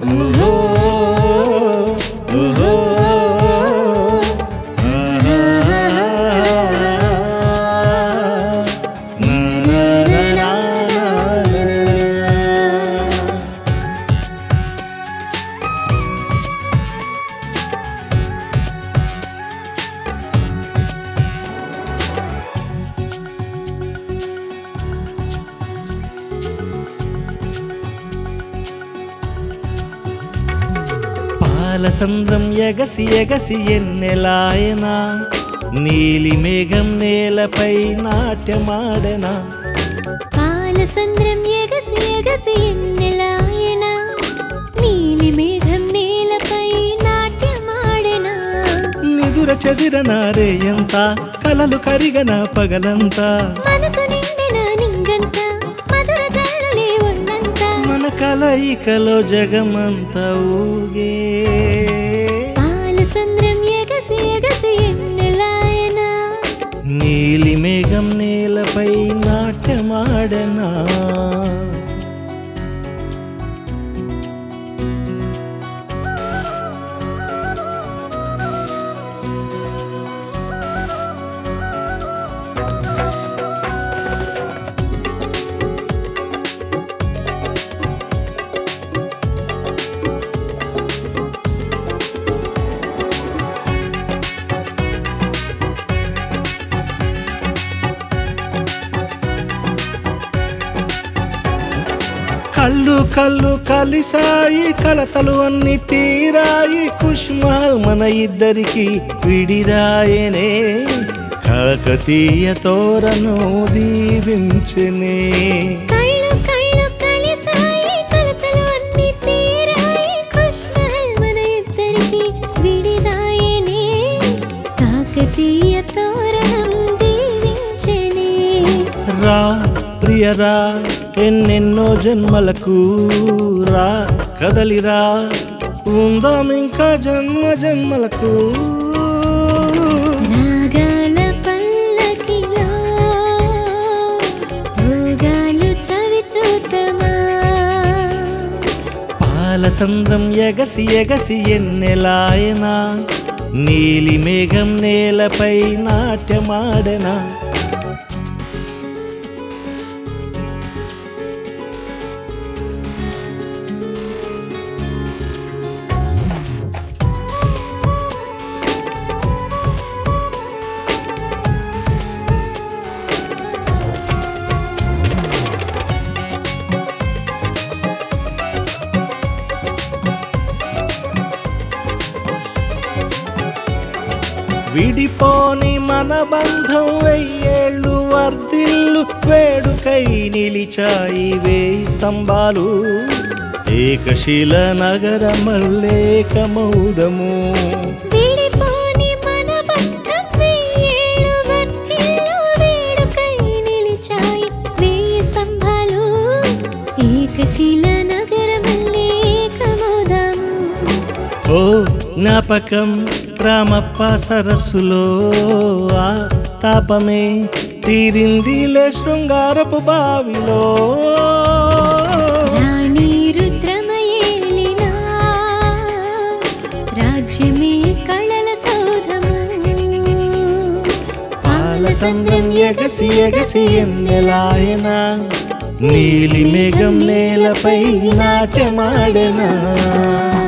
ఓహో ఓహో నా నా నా నా నా నా. పాలసంద్రం ఎగసి ఎగసి ఎన్నెలాయనా నీలి మేఘం నేలపై నాట్యమాడనా పాలసంద్రం ఎగసి ఎగసి ఎన్నెలాయన నీలి మేఘం నేలపై నాట్యమాడెనా నిదుర చెదిరన రేయంత కలలు కరిగన పగలంతా మనసు నిండిన నింగంత మధుర జల్లులే ఉన్నంత మన కలయికలో జగమంతా ఊగే పాలసంద్రం ఎగసి ఎగసి ఎన్నెలాయన నీలి మేఘం నేలపై నాట్యమాడనా కళ్ళు కళ్ళు కలిసాయి కలతలు అన్ని తీరాయి కుష్మాల్ మన ఇద్దరికి విడిదాయనే కాకతీయ తోరను దీవించనే కళ్ళు కళ్ళు కలిసాయి కలతలు అన్ని తీరాయి ఖుష్మహల్ మన ఇద్దరికి విడిదాయనే కాకతీయ తోరణం దీవించనే రా ప్రియరా ఎన్నెన్నో జన్మలకు రా కదలిరా ఉందాం ఇంకా జన్మ జన్మలకు రాగాల పల్లకిలో భోగాలు చవి చూతమా పాలసంద్రం ఎగసి ఎగసి ఎన్నెలాయనా నీలి మేఘం నేలపై నాట్యమాడనా విడిపోని మన బంధం వెయ్యేళ్ళు వర్ధిల్లు వేడుకై నిలిచాయి వేయి స్తంభాలు ఏకశిల నగర మల్లేకమౌదము విడిపోని మన బంధం వెయ్యేళ్ళు వర్ధిల్లు వేడుకై నిలిచాయి వేయి స్తంభాలు ఏకశిల నగరమల్లే ఏకమోదాము ఓ జ్ఞాపకం రామప్ప సరస్సులో ఆ తాపమే తీరిందిలే శృంగారపు బావిలో రాణి రుద్రమయేలిన రాజ్యమే కళల సౌధము పాలసంద్రం ఎగసి ఎగసి ఎన్నెలాయనా నీలి మేఘం నేలపై నాట్యమాడనా